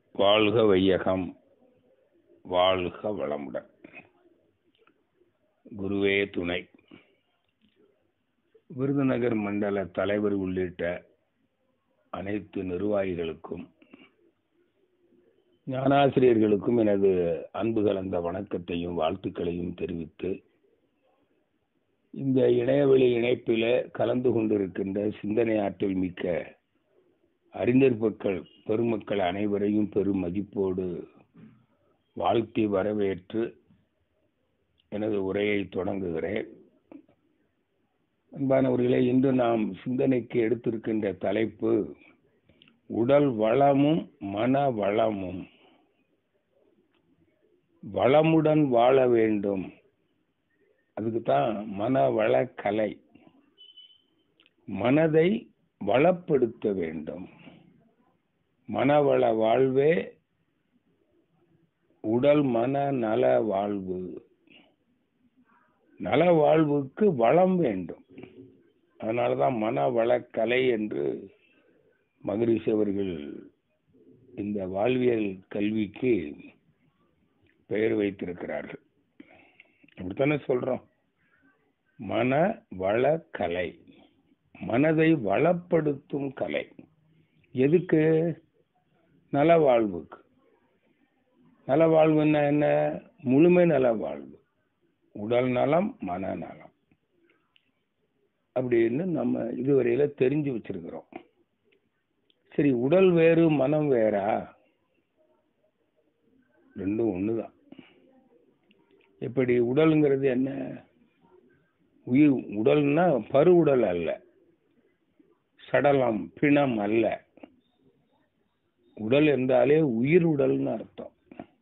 வாழ்க வையகம் வாழ்க வளமுடன் குருவே துணை விருதுநகர் மண்டல தலைவர் உள்ளிட்ட அனைத்து நிர்வாகிகளுக்கும் ஞானாசிரியர்களுக்கும் எனது அன்பு கலந்த வணக்கத்தையும் வாழ்த்துக்களையும் தெரிவித்து இந்த இணையவழி இணைப்பில் கலந்து கொண்டிருக்கின்ற சிந்தனை ஆற்றல் மிக்க அறிஞர் மக்கள் பெருமக்கள் அனைவரையும் பெரும் மதிப்போடு வாழ்த்தி வரவேற்று எனது உரையை தொடங்குகிறேன் அன்பானவர்களே இன்று நாம் சிந்தனைக்கு எடுத்திருக்கின்ற தலைப்பு உடல் வளமும் மன வளமும் வளமுடன் வாழ வேண்டும் அதுக்கு தான் மன வளக்கலை மனதை வளப்படுத்த வேண்டும் மனவள வாழ்வே உடல் மன நல வாழ்வு நல வாழ்வுக்கு வளம் வேண்டும் அதனாலதான் மன வளக்கலை என்று மகரிஷி அவர்கள் இந்த வாழ்வியல் கல்விக்கு பெயர் வைத்திருக்கிறார்கள் அப்படித்தானே சொல்றோம் மன வளக்கலை மனதை வளப்படுத்தும் கலை எதுக்கு நல வாழ்வுக்கு நல வாழ்வுன்னா என்ன முழுமை நல வாழ்வு உடல் நலம் மனநலம் அப்படின்னு நம்ம இதுவரையில தெரிஞ்சு வச்சிருக்கிறோம் சரி உடல் வேறு மனம் வேறா ரெண்டும் ஒண்ணுதான் எப்படி உடலுங்கிறது என்ன உயிர் உடல்னா பரு உடல் அல்ல சடலம் பிணம் அல்ல உடல் என்றாலே உயிர் உடல்னு அர்த்தம்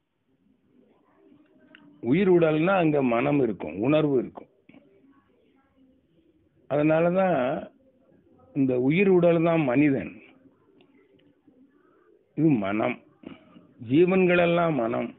உயிர் உடல்னா அங்க மனம் இருக்கும் உணர்வு இருக்கும் அதனாலதான் இந்த உயிர் உடல் தான் மனிதன் இது மனம் ஜீவன்களெல்லாம் மனம்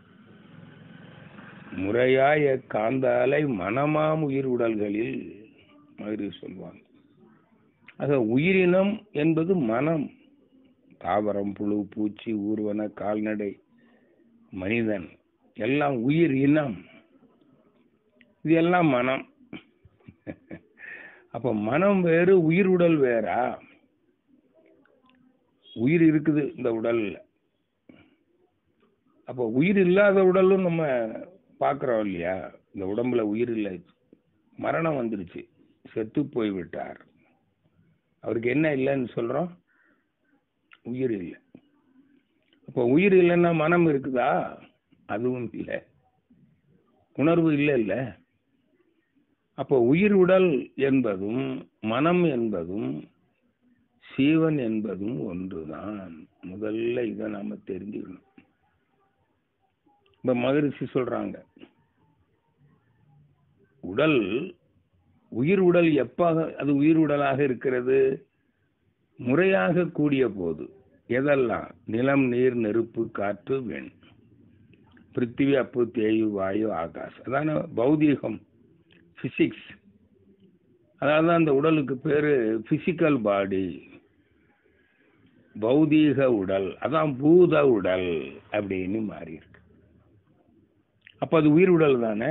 முறையாய காந்தாலை மனமாம் உயிர் உடல்களில் மகிழ்ச்சி சொல்வாங்க ஆக உயிரினம் என்பது மனம் தாவரம் புழு பூச்சி ஊர்வன கால்நடை மனிதன் எல்லாம் உயிர் இனம் இது எல்லாம் மனம் அப்ப மனம் வேறு உயிர் உடல் வேறா உயிர் இருக்குது இந்த உடல்ல அப்போ உயிர் இல்லாத உடலும் நம்ம பார்க்குறோம் இல்லையா இந்த உடம்புல உயிர் இல்லை மரணம் வந்துருச்சு செத்து போய் விட்டார் அவருக்கு என்ன இல்லைன்னு சொல்றோம் உயிர் இல்லை அப்போ உயிர் இல்லைன்னா மனம் இருக்குதா அதுவும் இல்லை உணர்வு இல்லை இல்ல அப்போ உயிர் உடல் என்பதும் மனம் என்பதும் சீவன் என்பதும் ஒன்றுதான் முதல்ல இதை நாம தெரிஞ்சுக்கணும் இப்ப மகரிஷி சொல்றாங்க உடல் உயிர் உடல் எப்ப அது உயிர் உடலாக இருக்கிறது முறையாக கூடிய போது எதெல்லாம் நிலம் நீர் நெருப்பு காற்று வெண் பிருத்திவி அப்பு தேயு வாயு ஆகாஷ் அதான பௌதீகம் பிசிக்ஸ் அதாவது அந்த உடலுக்கு பேரு பிசிக்கல் பாடி பௌதீக உடல் அதான் பூத உடல் அப்படின்னு மாறி இருக்கு அப்ப அது உயிர் உடல் தானே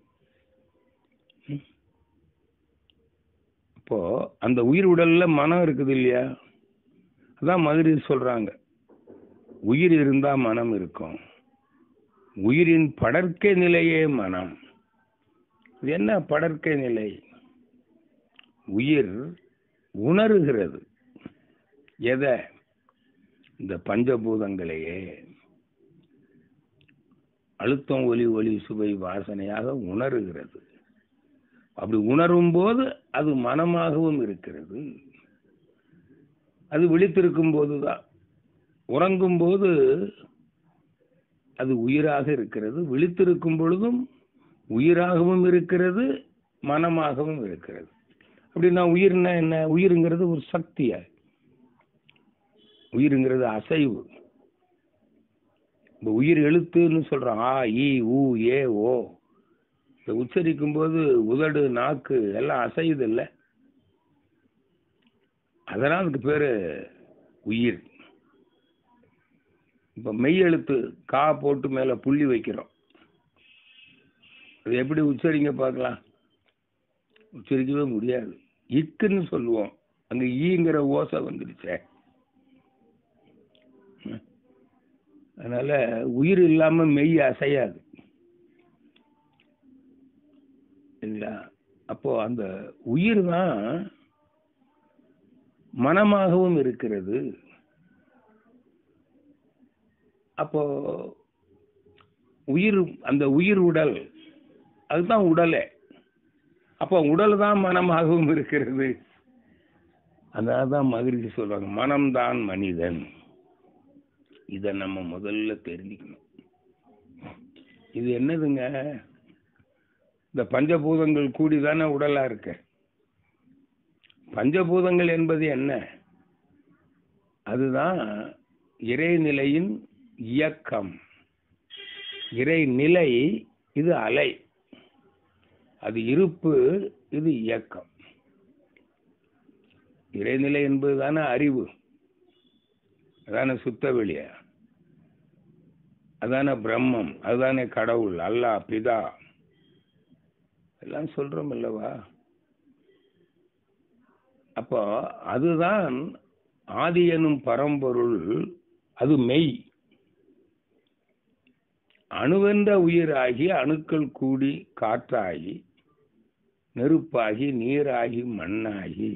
இப்போ அந்த உயிர் உடல்ல மனம் இருக்குது இல்லையா அதான் மதுரை சொல்றாங்க உயிர் இருந்தா மனம் இருக்கும் உயிரின் படற்கை நிலையே மனம் இது என்ன படற்கை நிலை உயிர் உணருகிறது எதை இந்த பஞ்சபூதங்களையே அழுத்தம் ஒலி ஒலி சுவை வாசனையாக உணருகிறது அப்படி உணரும் போது அது மனமாகவும் இருக்கிறது அது விழித்திருக்கும் போதுதான் உறங்கும் போது அது உயிராக இருக்கிறது விழித்திருக்கும் பொழுதும் உயிராகவும் இருக்கிறது மனமாகவும் இருக்கிறது அப்படின்னா உயிர்னா என்ன உயிருங்கிறது ஒரு சக்தியா உயிருங்கிறது அசைவு இந்த உயிர் எழுத்துன்னு சொல்றோம் ஆ இ உ ஏ ஓ இந்த உச்சரிக்கும் போது உதடு நாக்கு எல்லாம் அசையுது இல்லை அதெல்லாம் அதுக்கு பேரு உயிர் இப்போ மெய் எழுத்து கா போட்டு மேலே புள்ளி வைக்கிறோம் அது எப்படி உச்சரிங்க பார்க்கலாம் உச்சரிக்கவே முடியாது இக்குன்னு சொல்லுவோம் அங்கே ஈங்கிற ஓசை வந்துடுச்சே ம். அதனால உயிர் இல்லாம மெய் அசையாது இல்லைங்களா அப்போ அந்த உயிர் தான் மனமாகவும் இருக்கிறது அப்போ உயிர் அந்த உயிர் உடல் அதுதான் உடலே அப்போ உடல் தான் மனமாகவும் இருக்கிறது அதனால தான் மகிழ்ச்சி சொல்றாங்க மனம்தான் மனிதன் இதை நம்ம முதல்ல தெரிஞ்சுக்கணும் இது என்னதுங்க இந்த பஞ்சபூதங்கள் கூடி தானே உடலா இருக்கு பஞ்சபூதங்கள் என்பது என்ன அதுதான் இறைநிலையின் இயக்கம் இறைநிலை இது அலை அது இருப்பு இது இயக்கம் இறைநிலை என்பது தானே அறிவு அதான சுத்த வெளிய அதான பிரம்மம் அதுதானே கடவுள் அல்லாஹ் பிதா எல்லாம் சொல்றோம் அல்லவா அப்போ அதுதான் ஆதி எனும் பரம்பொருள் அது மெய் அணுவென்ற உயிராகி அணுக்கள் கூடி காற்றாகி நெருப்பாகி நீராகி மண்ணாகி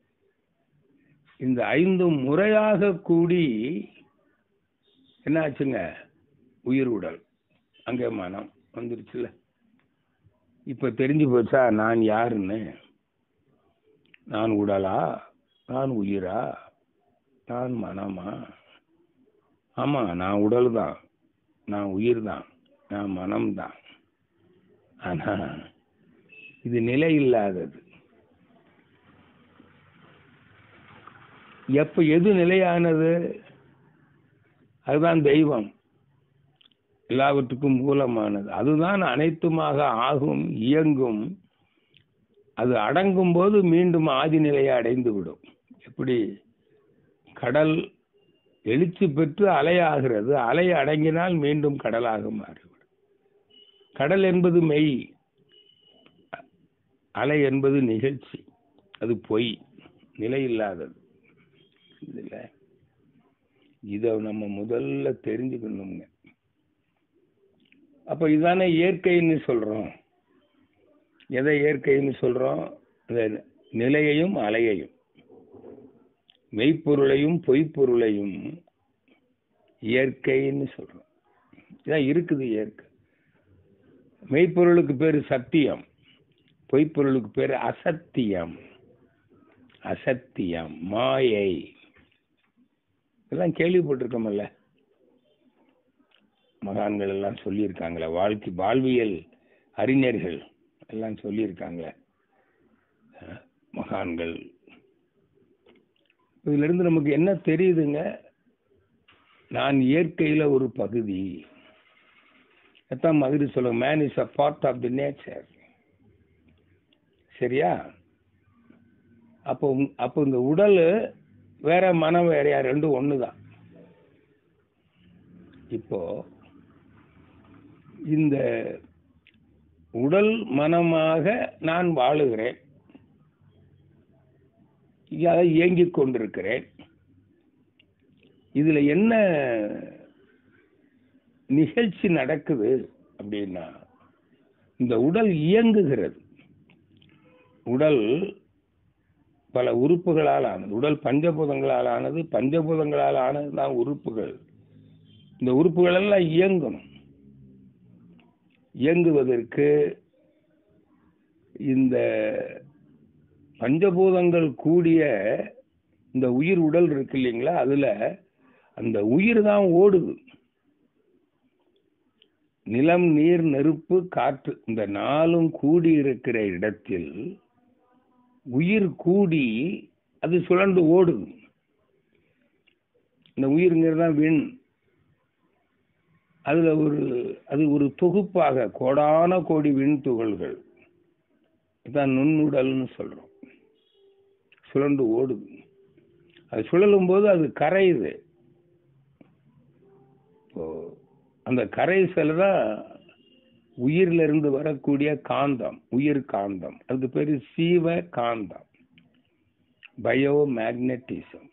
இந்த ஐந்தும் முறையாக கூடி என்னாச்சுங்க உயிர் உடல் அங்கே மனம் வந்துருச்சுல இப்ப தெரிஞ்சு போச்சா நான் யாருன்னு நான் உடலா நான் உயிரா நான் மனமா ஆமா நான் உடல் தான் நான் உயிர் தான் நான் மனம் தான் ஆனா இது நிலை இல்லாதது எப்ப எது நிலையானது அதுதான் தெய்வம் எல்லாவற்றுக்கும் மூலமானது அதுதான் அனைத்துமாக ஆகும் இயங்கும் அது அடங்கும் போது மீண்டும் ஆதி நிலையை அடைந்து விடும் எப்படி கடல் எழுச்சி பெற்று அலையாகிறது அலை அடங்கினால் மீண்டும் கடலாக மாறிவிடும் கடல் என்பது மெய் அலை என்பது நிகழ்ச்சி அது பொய் நிலை இல்லாதது இதுல இதை நம்ம முதல்ல தெரிஞ்சுக்கணுங்க அப்ப இதுதானே இயற்கைன்னு சொல்றோம் எதை இயற்கைன்னு சொல்றோம் இந்த நிலையையும் அலையையும் மெய்ப்பொருளையும் பொய்ப்பொருளையும் இயற்கைன்னு சொல்றோம் இதான் இருக்குது இயற்கை மெய்ப்பொருளுக்கு பேரு சத்தியம் பொய்ப்பொருளுக்கு பேரு அசத்தியம் அசத்தியம் மாயை இதெல்லாம் கேள்விப்பட்டிருக்கோமல்ல மகான்கள் எல்லாம் சொல்லியிருக்காங்களே வாழ்க்கை வாழ்வியல் அறிஞர்கள் எல்லாம் சொல்லியிருக்காங்களே அஹ், மகான்கள் இதுல இருந்து நமக்கு என்ன தெரியுதுங்க நான் இயற்கையில ஒரு பகுதி எத்தான் மதுரை சொல்லுங்க man is a part of the nature சரியா அப்போ உங்க- அப்போ இந்த உடல் வேற மனம் வேறையா ரெண்டும் ஒண்ணுதான் இப்போ இந்த உடல் மனமாக நான் வாழுகிறேன் அதை இயங்கிக் கொண்டிருக்கிறேன் இதுல என்ன நிகழ்ச்சி நடக்குது அப்படின்னா இந்த உடல் இயங்குகிறது உடல் பல உறுப்புகளால் ஆனது உடல் பஞ்சபூதங்களால் ஆனது பஞ்சபூதங்களால் ஆனது தான் உறுப்புகள் இந்த உறுப்புகள் எல்லாம் இயங்கணும் இயங்குவதற்கு இந்த பஞ்சபூதங்கள் கூடிய இந்த உயிர் உடல் இருக்கு இல்லைங்களா அதுல அந்த உயிர் தான் ஓடுது நிலம் நீர் நெருப்பு காற்று இந்த நாலும் கூடி இருக்கிற இடத்தில் உயிர் கூடி அது சுழண்டு ஓடுது இந்த உயிர்ங்கிறது தான் விண் அதுல ஒரு அது ஒரு தொகுப்பாக கோடான கோடி விண் துகள்கள் இதான் நுண்ணுடல்னு சொல்றோம் சுழண்டு ஓடுது அது சுழலும் போது அது கரையுது இப்போ அந்த கரைசல் தான் உயிர்ல இருந்து வரக்கூடிய காந்தம் உயிர் காந்தம் அதுக்கு பேரு சீவ காந்தம் பயோ மேக்னட்டிசம்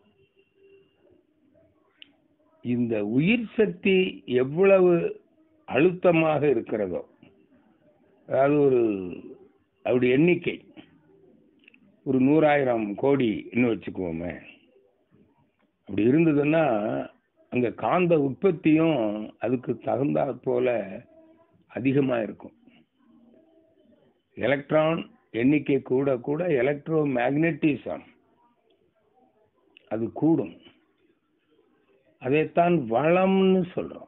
இந்த உயிர் சக்தி எவ்வளவு அழுத்தமாக இருக்கிறதோ அதாவது ஒரு அவருடைய எண்ணிக்கை ஒரு நூறாயிரம் கோடி இன்னும் வச்சுக்குவோமே அப்படி இருந்ததுன்னா அங்க காந்த உற்பத்தியும் அதுக்கு தகுந்தா போல அதிகமா இருக்கும் எலக்ட்ரான் எண்ணிக்கை கூட கூட எலக்ட்ரோ மேக்னட்டிசம் அது கூடும் அதைத்தான் வளம்னு சொல்றோம்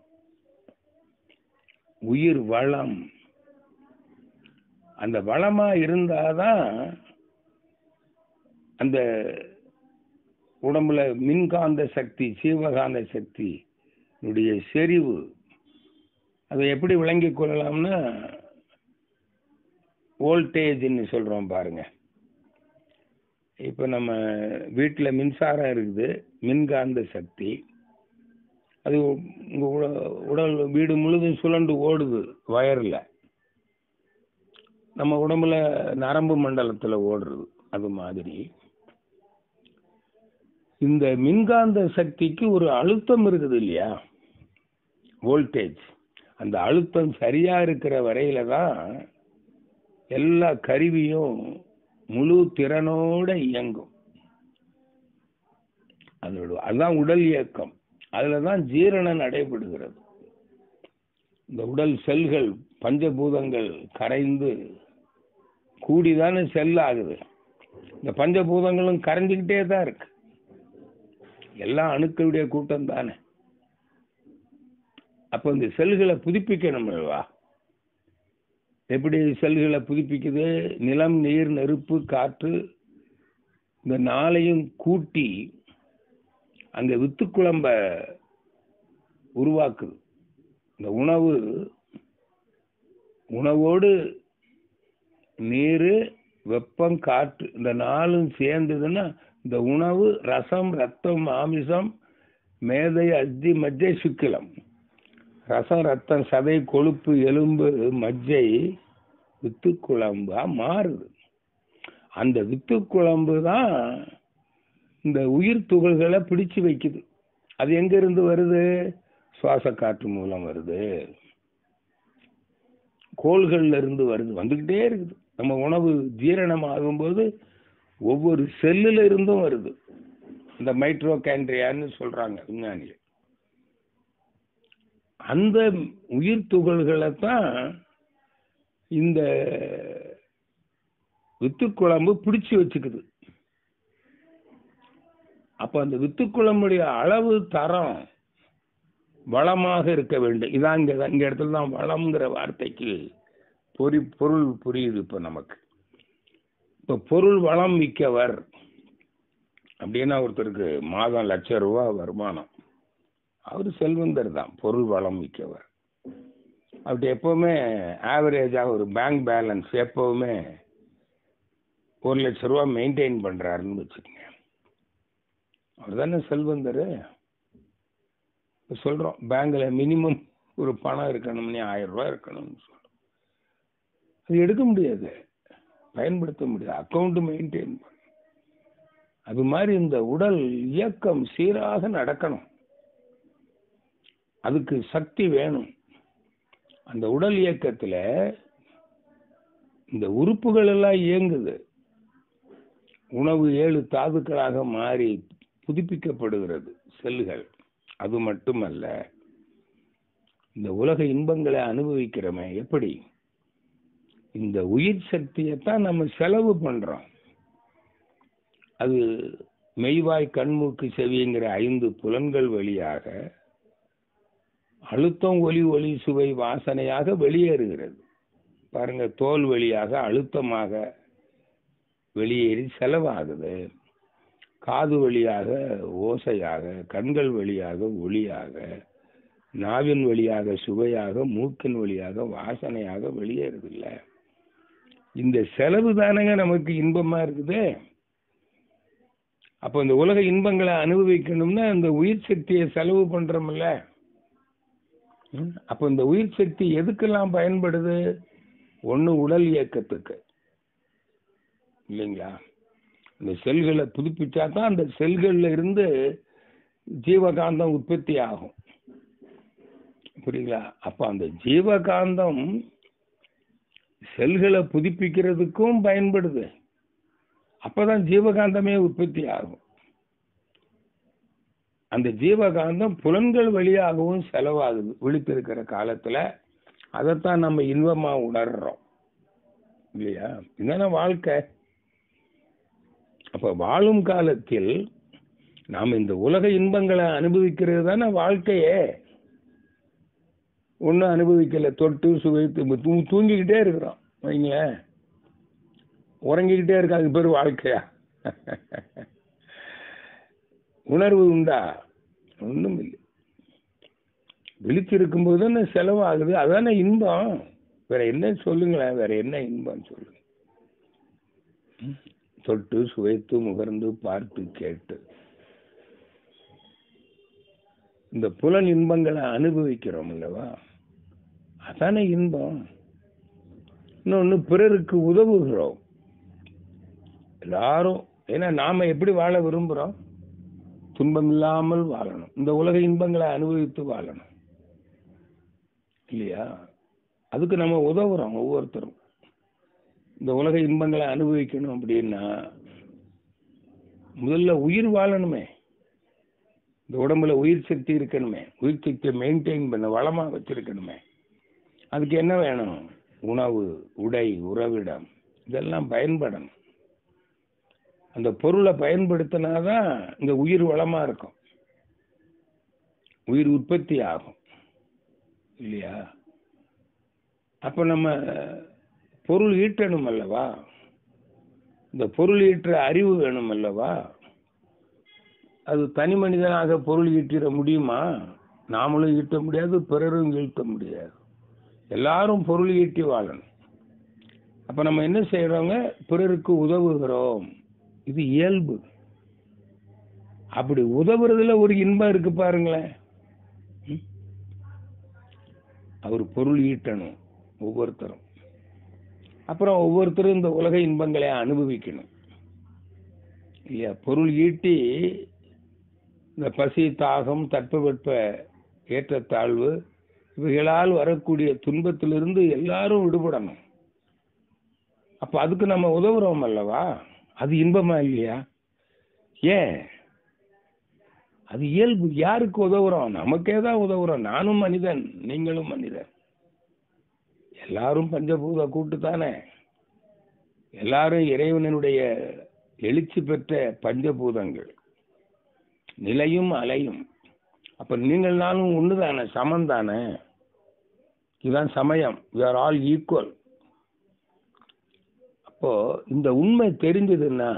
உயிர் வளம் அந்த வளமா இருந்தாதான் அந்த உடம்புல மின்காந்த சக்தி சீவகாந்த சக்தி உடைய செறிவு அதை எப்படி விளங்கிக் கொள்ளலாம்னா வோல்டேஜ்னு சொல்றோம் பாருங்க இப்போ நம்ம வீட்டில் மின்சாரம் இருக்குது மின்காந்த சக்தி அது உங்க உட- உடல் வீடு முழுதும் சுழண்டு ஓடுது வயர்ல நம்ம உடம்புல நரம்பு மண்டலத்துல ஓடுறது அது மாதிரி இந்த மின்காந்த சக்திக்கு ஒரு அழுத்தம் இருக்குது இல்லையா வோல்டேஜ் அந்த அழுத்தம் சரியா இருக்கிற வரையில தான் எல்லா கருவியும் முழு திறனோட இயங்கும் அதோட அதுதான் உடல் இயக்கம் அதுல தான் ஜீரணம் நடைபெறுகிறது இந்த உடல் செல்கள் பஞ்சபூதங்கள் கரைந்து கூடிதானே செல் ஆகுது இந்த பஞ்சபூதங்களும் கரைஞ்சுக்கிட்டே தான் இருக்கு எல்லா அணுக்களுடைய கூட்டம் தானே அப்போ இந்த செல்களை புதுப்பிக்கணும் அல்லவா எப்படி செல்களை புதுப்பிக்குது நிலம் நீர் நெருப்பு காற்று இந்த நாளையும் கூட்டி அங்க வித்து குழம்ப உருவாக்குது இந்த உணவு உணவோடு நீர் வெப்பம் காற்று இந்த நாலும் சேர்ந்ததுன்னா இந்த உணவு ரசம் ரத்தம் மாமிசம் மேதை அஸ்தி மஜ்ஜை சுக்கிலம் ரசம் ரத்தம் சதை கொழுப்பு எலும்பு மஜ்ஜை வித்து குழம்பா மாறுது அந்த வித்து குழம்பு தான் இந்த உயிர் துகள்களை பிடிச்சு வைக்குது அது எங்க இருந்து வருது சுவாச காற்று மூலம் வருது கோள்கள்ல இருந்து வருது வந்துகிட்டே இருக்குது நம்ம உணவு ஜீரணம் ஆகும்போது ஒவ்வொரு செல்லுல இருந்தும் வருது இந்த மைட்ரோகேண்ட்ரியான்னு சொல்றாங்க விஞ்ஞானிகள் அந்த உயிர் துகள்களை தான் இந்த வித்துக்குழம்பு பிடிச்சு வச்சுக்குது அப்ப அந்த வித்துக்குழம்புடைய அளவு தரம் வளமாக இருக்க வேண்டும் இதான் இங்க இங்க இடத்துல தான் வளம்ங்கிற வார்த்தைக்கு பொறி பொருள் புரியுது இப்ப நமக்கு இப்ப பொருள் வளம் மிக்கவர் அப்படின்னா ஒருத்தருக்கு மாதம் லட்ச ரூபா வருமானம் அவர் செல்வந்தர் தான் பொருள் வளம் மிக்கவர் அப்படி எப்பவுமே ஆவரேஜா ஒரு பேங்க் பேலன்ஸ் எப்பவுமே ஒரு லட்ச ரூபா மெயின்டைன் பண்றாருன்னு வச்சுக்கோங்க அவர் தானே செல்வந்தர் சொல்றோம் பேங்க்ல மினிமம் ஒரு பணம் இருக்கணும்னு ஆயிரம் ரூபாய் இருக்கணும்னு சொல்றோம் அது எடுக்க முடியாது பயன்படுத்த முடியாது அக்கௌண்ட் மெயின்டைன் பண்ண அது மாதிரி இந்த உடல் இயக்கம் சீராக நடக்கணும் அதுக்கு சக்தி வேணும் அந்த உடல் இயக்கத்துல இந்த உறுப்புகள் எல்லாம் இயங்குது உணவு ஏழு தாதுக்களாக மாறி புதுப்பிக்கப்படுகிறது செல்கள் அது மட்டுமல்ல இந்த உலக இன்பங்களை அனுபவிக்கிறோமே எப்படி இந்த உயிர் சக்தியைத்தான் நம்ம செலவு பண்றோம் அது மெய்வாய் கண்மூக்கு செவிங்கிற ஐந்து புலன்கள் வழியாக அழுத்தம் ஒலி ஒளி சுவை வாசனையாக வெளியேறுகிறது பாருங்க தோல் வழியாக அழுத்தமாக வெளியேறி செலவாகுது காது வழியாக ஓசையாக கண்கள் வழியாக ஒளியாக நாவின் வழியாக சுவையாக மூக்கின் வழியாக வாசனையாக வெளியேறுது இல்ல இந்த செலவு தானங்க நமக்கு இன்பமா இருக்குது அப்போ இந்த உலக இன்பங்களை அனுபவிக்கணும்னா இந்த உயிர் சக்தியை செலவு பண்றோம்ல ம், அப்போ இந்த உயிர் சக்தி எதுக்கெல்லாம் பயன்படுது ஒண்ணு உடல் இயக்கத்துக்கு இல்லைங்களா இந்த செல்களை புதுப்பிச்சா தான் அந்த செல்கள்ல இருந்து ஜீவகாந்தம் உற்பத்தி ஆகும் புரியுங்களா அப்ப அந்த ஜீவகாந்தம் செல்களை புதுப்பிக்கிறதுக்கும் பயன்படுது அப்பதான் ஜீவகாந்தமே உற்பத்தி ஆகும் அந்த ஜீவகாந்தம் புலன்கள் வழியாகவும் செலவாகுது விழித்திருக்கிற காலத்துல அதைத்தான் நம்ம இன்பமா உணர்றோம் இல்லையா இதுதானே வாழ்க்கை அப்ப வாழும் காலத்தில் நாம் இந்த உலக இன்பங்களை அனுபவிக்கிறது தானே வாழ்க்கையே ஒன்றும் அனுபவிக்கல தொட்டு சுவைத்து இப்ப தூ தூங்கிக்கிட்டே இருக்கிறோம் வைங்களேன் உறங்கிக்கிட்டே இருக்க அது பேர் வாழ்க்கையா உணர்வு உண்டா ஒன்றும் இல்லை விழிச்சிருக்கும் போது தானே செலவாகுது அதானே இன்பம் வேற என்ன சொல்லுங்களேன் வேற என்ன இன்பம் சொல்லுங்க ம்? தொட்டு சுவைத்து முகர்ந்து பார்த்து கேட்டு இந்த புலன் இன்பங்களை அனுபவிக்கிறோம் அல்லவா அதானே இன்பம் இன்னொன்னு பிறருக்கு உதவுகிறோம் எல்லாரும் ஏன்னா நாம எப்படி வாழ விரும்புறோம் துன்பம் இல்லாமல் வாழணும் இந்த உலக இன்பங்களை அனுபவித்து வாழணும் இல்லையா அதுக்கு நம்ம உதவுறோம் ஒவ்வொருத்தரும் இந்த உலக இன்பங்களை அனுபவிக்கணும் அப்படின்னா முதல்ல உயிர் வாழணுமே இந்த உடம்புல உயிர் சக்தி இருக்கணுமே உயிர் சக்தியை மெயின்டைன் பண்ண வளமா வச்சிருக்கணுமே அதுக்கு என்ன வேணும் உணவு உடை உறவிடம் இதெல்லாம் பயன்படணும் அந்த பொருளை பயன்படுத்தினாதான் இந்த உயிர் வளமா இருக்கும் உயிர் உற்பத்தி ஆகும் இல்லையா அப்ப நம்ம பொருள் ஈட்டணும் அல்லவா இந்த பொருள் ஈட்டுற அறிவு வேணும் அல்லவா அது தனி மனிதனாக பொருள் ஈட்டிட முடியுமா நாமளும் ஈட்ட முடியாது பிறரும் ஈட்ட முடியாது எல்லாரும் பொருள் ஈட்டி வாழணும் அப்ப நம்ம என்ன செய்யறோங்க பிறருக்கு உதவுகிறோம் இது இயல்பு அப்படி உதவுறதுல ஒரு இன்பம் இருக்கு பாருங்களேன் ம்? அவர் பொருள் ஈட்டணும் ஒவ்வொருத்தரும் அப்புறம் ஒவ்வொருத்தரும் இந்த உலக இன்பங்களை அனுபவிக்கணும் இல்லையா பொருள் ஈட்டி இந்த பசி தாகம் தட்பவெட்ப ஏற்றத்தாழ்வு இவைகளால் வரக்கூடிய துன்பத்திலிருந்து எல்லாரும் விடுபடணும் அப்ப அதுக்கு நம்ம உதவுறோம் அல்லவா அது இன்பமா இல்லையா ஏன் அது இயல்பு யாருக்கு உதவுறோம் நமக்கே தான் உதவுறோம் நானும் மனிதன் நீங்களும் மனிதன் எல்லாரும் பஞ்சபூத கூட்டு தானே எல்லாரும் இறைவனுடைய எழுச்சி பெற்ற பஞ்சபூதங்கள் நிலையும் அலையும் அப்ப நீங்கள் நானும் ஒன்று தானே சமம் தானே இதுதான் சமயம் வி ஆர் ஆல் ஈக்குவல் அப்போ இந்த உண்மை தெரிஞ்சதுன்னா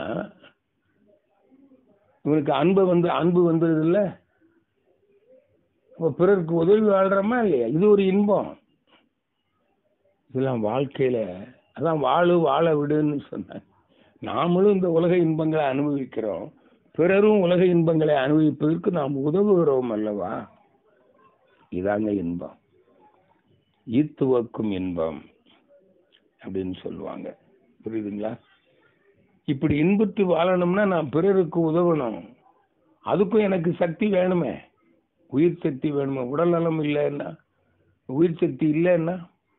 இவனுக்கு அன்பு வந்து அன்பு வந்தது இல்ல அப்போ பிறருக்கு உதவி வாழ்றோமா இல்லையா இது ஒரு இன்பம் இதெல்லாம் வாழ்க்கையில அதான் வாழு வாழ விடுன்னு சொன்னாங்க நாமளும் இந்த உலக இன்பங்களை அனுபவிக்கிறோம் பிறரும் உலக இன்பங்களை அனுபவிப்பதற்கு நாம் உதவுகிறோம் அல்லவா இதாங்க இன்பம் ஈத்துவக்கும் இன்பம் அப்படின்னு சொல்லுவாங்க புரியுதுங்களா இப்படி இன்புற்று வாழணும்னா நான் பிறருக்கு உதவணும் அதுக்கும் எனக்கு சக்தி வேணுமே உயிர் சக்தி வேணுமே உடல் நலம் இல்லைன்னா உயிர் சக்தி இல்லைன்னா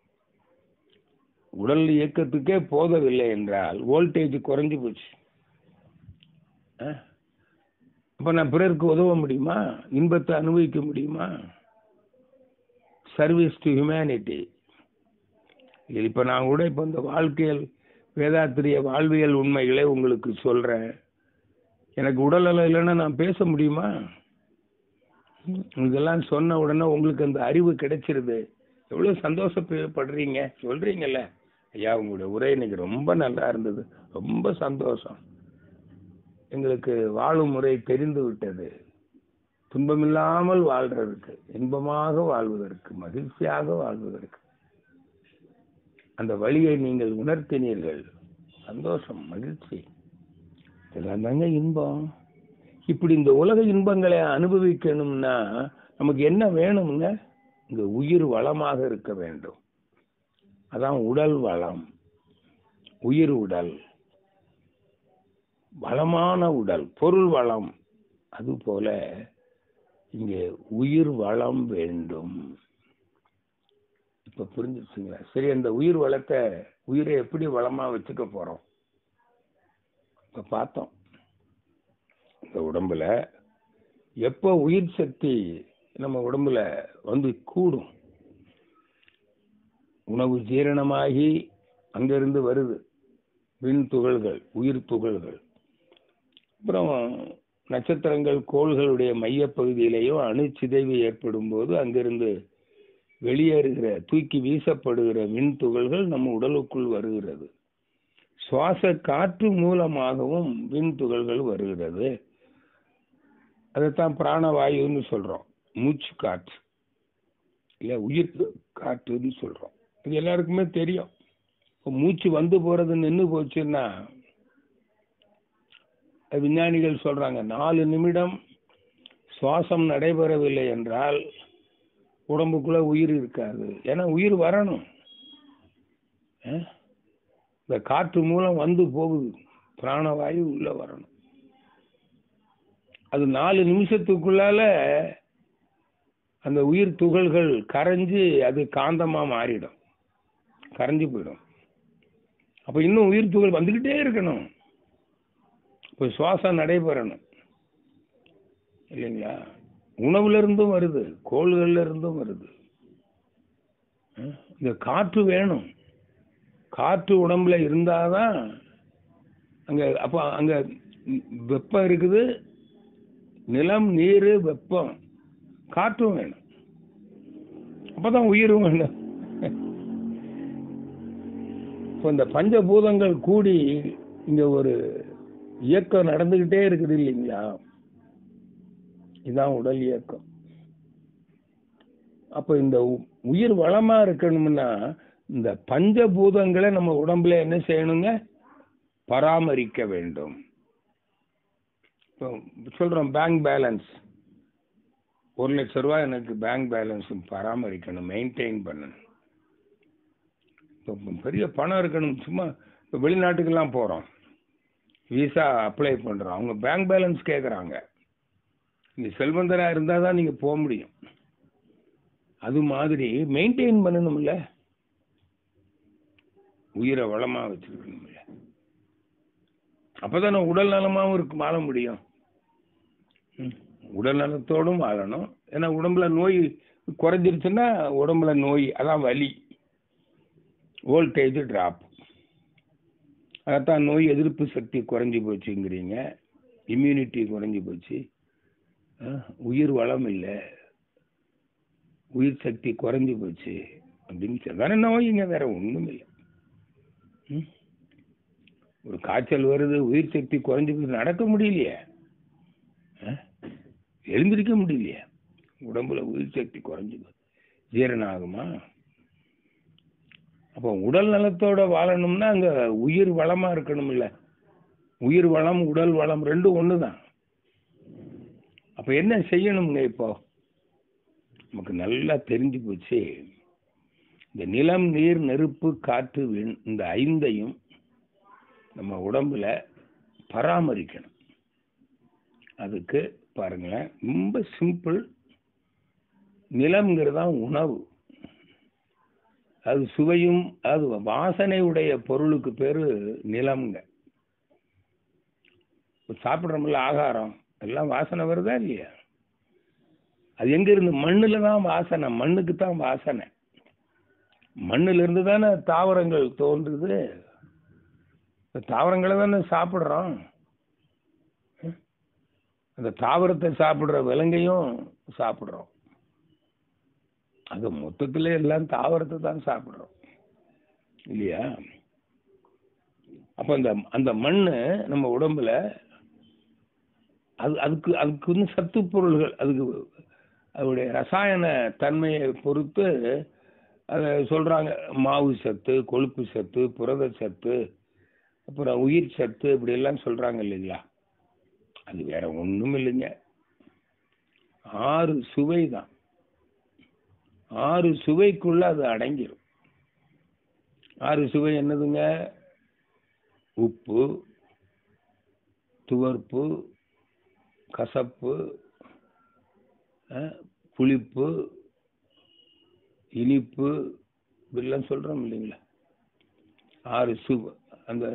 உடல் இயக்கத்துக்கே போதவில்லை என்றால் வோல்டேஜ் குறைஞ்சு போச்சு அஹ்? அப்ப நான் பிறருக்கு உதவ முடியுமா இன்பத்தை அனுபவிக்க முடியுமா சர்வீஸ் டு ஹியூமனிட்டி இப்ப நான் கூட இப்ப இந்த வாழ்க்கையில் வேதாத்திரிய வாழ்வியல் உண்மைகளை உங்களுக்கு சொல்றேன் எனக்கு உடல்நலம் இல்லைன்னா நான் பேச முடியுமா இதெல்லாம் சொன்ன உடனே உங்களுக்கு அந்த அறிவு கிடைச்சிருது எவ்வளவு சந்தோஷப்படுறீங்க சொல்றீங்கல்ல ஐயா உங்களுடைய உரை இன்னைக்கு ரொம்ப நல்லா இருந்தது ரொம்ப சந்தோஷம் எங்களுக்கு வாழும் முறை தெரிந்து விட்டது துன்பமில்லாமல் வாழ்றதுக்கு இன்பமாக வாழ்வதற்கு மகிழ்ச்சியாக வாழ்வதற்கு அந்த வழியை நீங்கள் உணர்த்தினீர்கள் சந்தோஷம் மகிழ்ச்சி இதெல்லாம் தாங்க இன்பம் இப்படி இந்த உலக இன்பங்களை அனுபவிக்கணும்னா நமக்கு என்ன வேணுங்க இங்க உயிர் வளமாக இருக்க வேண்டும் அதான் உடல் வளம் உயிர் உடல் வளமான உடல் பொருள் வளம் அதுபோல இங்கே உயிர் வளம் வேண்டும் இப்ப புரிஞ்சிருச்சுங்களா சரி அந்த உயிர் வளத்தை உயிரை எப்படி வளமா வச்சுக்க போறோம் இப்ப பார்த்தோம் இந்த உடம்புல எப்போ உயிர் சக்தி நம்ம உடம்புல வந்து கூடும் உணவு ஜீரணமாகி அங்கிருந்து வருது விண் துகள்கள் உயிர் துகள்கள் அப்புறம் நட்சத்திரங்கள் கோள்களுடைய மையப்பகுதியிலேயும் அணு சிதைவு ஏற்படும் போது அங்கிருந்து வெளியேறுகிற தூக்கி வீசப்படுகிற மின் துகள்கள் நம்ம உடலுக்குள் வருகிறது சுவாச காற்று மூலமாகவும் விண் துகள்கள் வருகிறது அதைத்தான் பிராணவாயுன்னு சொல்றோம் மூச்சு காற்று இல்ல உயிர் காற்றுன்னு சொல்றோம் இது எல்லாருக்குமே தெரியும் இப்போ மூச்சு வந்து போறது நின்று போச்சுன்னா விஞ்ஞானிகள் சொல்றாங்க நாலு நிமிடம் சுவாசம் நடைபெறவில்லை என்றால் உடம்புக்குள்ள உயிர் இருக்காது ஏன்னா உயிர் வரணும் அஹ்? இந்த காற்று மூலம் வந்து போகுது பிராணவாயு உள்ள வரணும் அது நாலு நிமிஷத்துக்குள்ளால அந்த உயிர் துகள்கள் கரைஞ்சு அது காந்தமா மாறிடும் கரைஞ்சு போயிடும் அப்ப இன்னும் உயிர் துகள் வந்துகிட்டே இருக்கணும் இப்போ சுவாசம் நடைபெறணும் இல்லைங்களா உணவுல இருந்தும் வருது கோள்கள்ல இருந்தும் வருது அஹ் இந்த காற்று வேணும் காற்று உடம்புல இருந்தாதான் அங்க அப்ப அங்க வெப்பம் இருக்குது நிலம் நீர் வெப்பம் காற்றும் வேணும் அப்பதான் உயிரும் வேணும் இப்போ இந்த பஞ்சபூதங்கள் கூடி இங்க ஒரு இயக்கம் நடந்துகிட்டே இருக்குது இல்லைங்களா இதுதான் உடல் இயக்கம் அப்ப இந்த உ- உயிர் வளமா இருக்கணும்னா இந்த பஞ்சபூதங்களை நம்ம உடம்புல என்ன செய்யணுங்க பராமரிக்க வேண்டும் இப்போ சொல்றோம் பேங்க் பேலன்ஸ் ஒரு லட்ச ரூபாய் எனக்கு பேங்க் பேலன்ஸ் பராமரிக்கணும் மெயின்டைன் பண்ணணும் இப்போ பெரிய பணம் இருக்கணும் சும்மா இப்போ வெளிநாட்டுக்கெல்லாம் போகிறோம் விசா அப்ளை பண்ணுறோம் அவங்க பேங்க் பேலன்ஸ் கேட்குறாங்க நீங்கள் செல்வந்தராக இருந்தால் தான் நீங்கள் போக முடியும் அது மாதிரி மெயின்டைன் பண்ணணும்ல உயிரை வளமாக வச்சுருக்கணும்ல அப்போ தானே உடல் நலமாகவும் இருக்கு வாழ முடியும் ம். உடல் நலத்தோடும் வாழணும் ஏன்னா உடம்புல நோய் குறைஞ்சிருச்சுன்னா உடம்புல நோய் அதான் வலி வோல்டேஜ் ட்ராப் அதைத்தான் நோய் எதிர்ப்பு சக்தி குறைஞ்சி போச்சுங்கிறீங்க இம்யூனிட்டி குறைஞ்சி போச்சு அஹ், உயிர் வளம் இல்லை உயிர் சக்தி குறைஞ்சி போச்சு அப்படின்னு சொல்லி வேற நோய்ங்க வேற ஒன்றும் இல்லை ம்? ஒரு காய்ச்சல் வருது உயிர் சக்தி குறைஞ்சி போச்சு நடக்க முடியலையே அஹ்? எழுந்திருக்க முடியலையே உடம்புல உயிர் சக்தி குறைஞ்சி போச்சு ஜீரணம் ஆகுமா அப்போ உடல் நலத்தோட வாழணும்னா அங்க உயிர் வளமா இருக்கணும்ல உயிர் வளம் உடல் வளம் ரெண்டும் ஒண்ணுதான் அப்ப என்ன செய்யணுங்க இப்போ நமக்கு நல்லா தெரிஞ்சு போச்சு இந்த நிலம் நீர் நெருப்பு காற்று விண் இந்த ஐந்தையும் நம்ம உடம்புல பராமரிக்கணும் அதுக்கு பாருங்களேன் ரொம்ப சிம்பிள் நிலம்ங்கிறது தான் உணவு அது சுவையும் அது வாசனை உடைய பொருளுக்கு பேரு நிலம்ங்க இப்ப சாப்பிடுறோம்ல ஆகாரம் எல்லாம் வாசனை வருதா இல்லையா அது எங்க இருந்து மண்ணுல தான் வாசனை மண்ணுக்கு தான் வாசனை மண்ணுல இருந்து தானே தாவரங்கள் தோன்றுது இந்த தாவரங்களை தானே சாப்பிடுறோம் ம்? அந்த தாவரத்தை சாப்பிடுற விலங்கையும் சாப்பிடுறோம் அது மொத்தத்துல எல்லாம் தாவரத்தை தான் சாப்பிடுறோம் இல்லையா அப்ப அந்த அந்த மண்ணு நம்ம உடம்புல அது அதுக்கு அதுக்கு வந்து சத்து பொருள்கள் அதுக்கு அதோடைய ரசாயன தன்மையை பொறுத்து அதை சொல்றாங்க மாவு சத்து கொழுப்பு சத்து புரத சத்து அப்புறம் உயிர் சத்து இப்படி எல்லாம் சொல்றாங்க இல்லைங்களா அது வேற ஒண்ணும் இல்லைங்க ஆறு சுவை தான் ஆறு சுவைக்குள்ள அது அடங்கிடும் ஆறு சுவை என்னதுங்க உப்பு துவர்ப்பு கசப்பு அஹ், புளிப்பு இனிப்பு இப்படிலாம் சொல்றோம் இல்லைங்களா ஆறு சுவை அந்த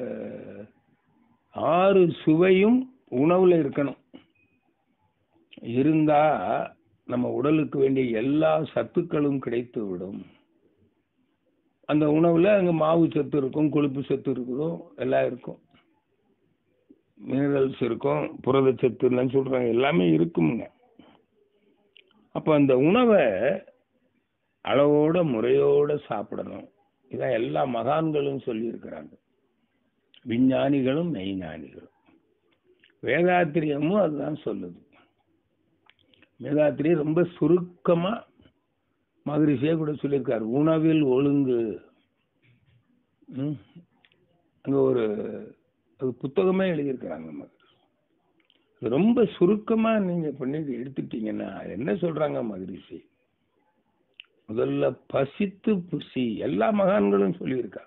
ஆறு சுவையும் உணவுல இருக்கணும் இருந்தா நம்ம உடலுக்கு வேண்டிய எல்லா சத்துக்களும் கிடைத்து விடும் அந்த உணவுல அங்க மாவு சத்து இருக்கும் கொழுப்பு சத்து இருக்கும் எல்லாம் இருக்கும் மினரல்ஸ் இருக்கும் புரதச்சத்துலாம் சொல்றாங்க எல்லாமே இருக்குமுங்க அப்ப அந்த உணவை அளவோட முறையோட சாப்பிடணும் இதான் எல்லா மகான்களும் சொல்லியிருக்கிறாங்க விஞ்ஞானிகளும் மெய்ஞானிகளும் வேதாத்திரியமும் அதுதான் சொல்லுது வேதாத்திரி ரொம்ப சுருக்கமா மகரிஷியே கூட சொல்லியிருக்காரு உணவில் ஒழுங்கு ம். அங்க ஒரு அது புத்தகமே எழுதியிருக்கிறாங்க மகரிஷி அது ரொம்ப சுருக்கமா நீங்க பண்ணி எடுத்துட்டீங்கன்னா என்ன சொல்றாங்க மகரிஷி முதல்ல பசித்து புசி எல்லா மகான்களும் சொல்லியிருக்காங்க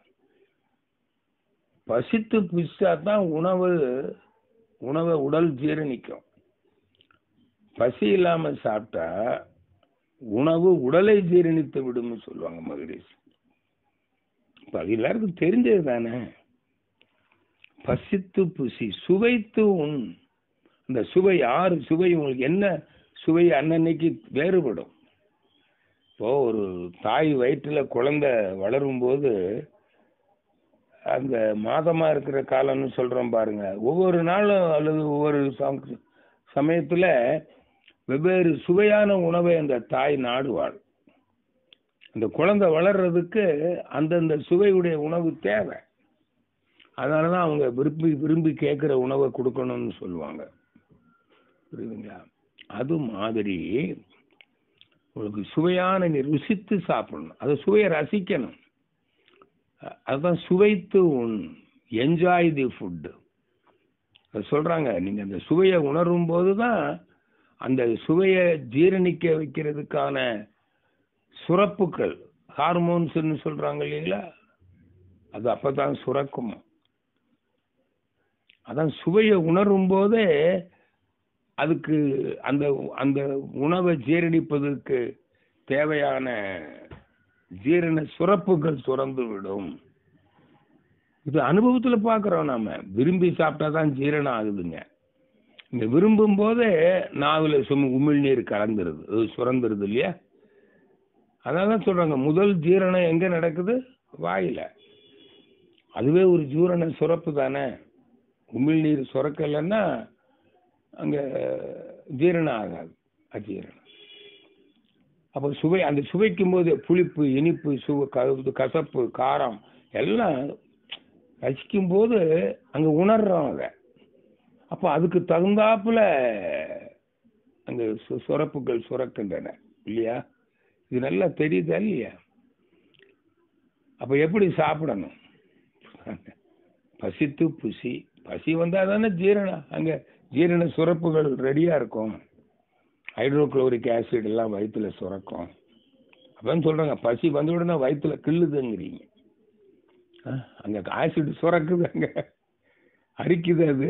பசித்து புசிச்சா தான் உணவு உணவை உடல் ஜீரணிக்கும் பசி இல்லாம சாப்பிட்டா உணவு உடலை ஜீரணித்து விடும்னு சொல்லுவாங்க மகரிஷி இப்ப அது எல்லாருக்கும் தெரிஞ்சது தானே பசித்து புசி சுவைத்து உண் இந்த சுவை ஆறு சுவை உங்களுக்கு என்ன சுவை அன்னன்னைக்கு வேறுபடும் இப்போ ஒரு தாய் வயிற்றுல குழந்தை வளரும் போது அந்த மாதமா இருக்கிற காலம்னு சொல்றோம் பாருங்க ஒவ்வொரு நாளும் அல்லது ஒவ்வொரு சம- சமயத்துல வெவ்வேறு சுவையான உணவை அந்த தாய் நாடுவாள் அந்த குழந்தை வளர்றதுக்கு அந்தந்த சுவையுடைய உணவு தேவை அதனாலதான் அவங்க விரும்பி விரும்பி கேட்கிற உணவை கொடுக்கணும்னு சொல்லுவாங்க புரியுதுங்களா அது மாதிரி உங்களுக்கு சுவையான நீ ருசித்து சாப்பிடணும் அது சுவையை ரசிக்கணும் அ- அதுதான் சுவைத்து உண் என்ஜாய் தி ஃபுட் சொல்றாங்க நீங்க அந்த சுவையை உணரும் போதுதான் அந்த சுவையை ஜீரணிக்க வைக்கிறதுக்கான சுரப்புகள் ஹார்மோன்ஸ்னு சொல்றாங்க இல்லைங்களா அது அப்பதான் சுரக்கும் அதான் சுவையை உணரும் போதே அதுக்கு அந்த அந்த உணவை ஜீரணிப்பதற்கு தேவையான ஜீரண சுரப்புகள் சுரந்து விடும் இது அனுபவத்துல பாக்குறோம் நாம விரும்பி சாப்பிட்டா தான் ஜீரணம் ஆகுதுங்க இங்க விரும்பும் போதே நாவில் சும் உமிழ்நீர் கலந்துருது அது சுரந்துருது இல்லையா அதான் சொல்றாங்க முதல் ஜீரணம் எங்க நடக்குது வாயில அதுவே ஒரு ஜீரண சுரப்பு தானே உமிழ்நீர் சுரக்கலைன்னா அங்க ஜீரணம் ஆகாது அஜீரணம் அப்போ சுவை அந்த சுவைக்கும் போது புளிப்பு இனிப்பு சுவை க- கசப்பு காரம் எல்லாம் ரசிக்கும் போது அங்க உணர்றோம் அதை அப்போ அதுக்கு தகுந்தாப்புல அங்க சு- சுரப்புகள் சுரக்கின்றன இல்லையா இது நல்லா தெரியுதா இல்லையா அப்ப எப்படி சாப்பிடணும் பசித்து புசி பசி வந்தா தானே ஜீரணம் அங்க ஜீரண சுரப்புகள் ரெடியா இருக்கும் ஹைட்ரோகுளோரிக் ஆசிட் எல்லாம் வயிற்றுல சுரக்கும் அப்பதான் சொல்றாங்க பசி வந்த உடனே வயிற்றுல கிள்ளுதுங்கிறீங்க ஆ, அங்க ஆசிட் சுரக்குது அங்க அரிக்குது அது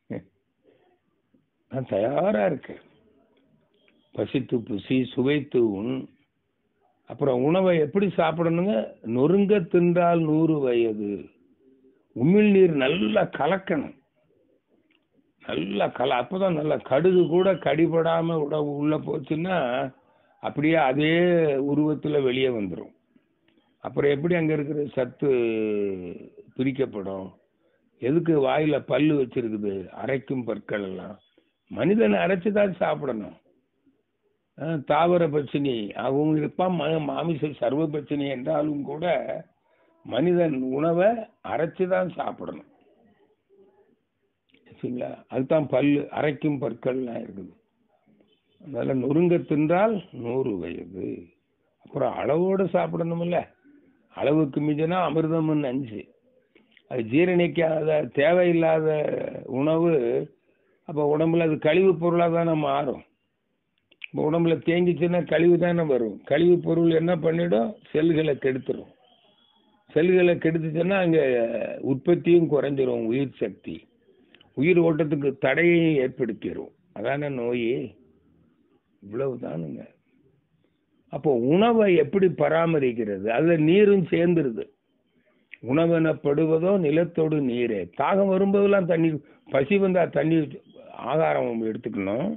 நான் தயாரா இருக்கு பசித்து புசி சுவைத்து உண் அப்புறம் உணவை எப்படி சாப்பிடணுங்க நொறுங்க தின்றால் நூறு வயது உமிழ்நீர் நல்லா கலக்கணும் நல்லா கல அப்பதான் நல்லா கடுகு கூட கடிபடாம உடம்பு உள்ள போச்சுன்னா அப்படியே அதே உருவத்துல வெளியே வந்துடும் அப்புறம் எப்படி அங்க இருக்கிற சத்து பிரிக்கப்படும் எதுக்கு வாயில பல்லு வச்சிருக்குது அரைக்கும் பற்கள் எல்லாம் மனிதன் அரைச்சு தான் சாப்பிடணும் அஹ் தாவர பட்சினி அவங்க இருப்பான் ம- மாமிச சர்வ பட்சினி என்றாலும் கூட மனிதன் உணவை அரைச்சு தான் சாப்பிடணும் சரிங்களா அதுதான் பல்லு அரைக்கும் பற்கள்லாம் இருக்குது அதனால நொறுங்க தின்றால் நூறு வயது அப்புறம் அளவோடு சாப்பிடணும்ல அளவுக்கு மிஞ்சினா அமிர்தமும் நஞ்சு அது ஜீரணிக்காத தேவையில்லாத உணவு அப்போ உடம்புல அது கழிவு பொருளாக தானே மாறும் இப்போ உடம்புல தேங்கிச்சுன்னா கழிவு தானே வரும் கழிவு பொருள் என்ன பண்ணிடும் செல்களை கெடுத்துரும் செல்களை கெடுத்துச்சுன்னா அங்கே உற்பத்தியும் குறைஞ்சிரும் உயிர் சக்தி உயிர் ஓட்டத்துக்கு தடையையும் ஏற்படுத்திடும் அதான நோய் இவ்வளவுதானுங்க அப்போ உணவை எப்படி பராமரிக்கிறது அதில் நீரும் சேர்ந்துருது உணவெனப்படுவதோ நிலத்தோடு நீரே தாகம் வரும்போதெல்லாம் தண்ணி பசி வந்தா தண்ணி ஆகாரம் எடுத்துக்கணும்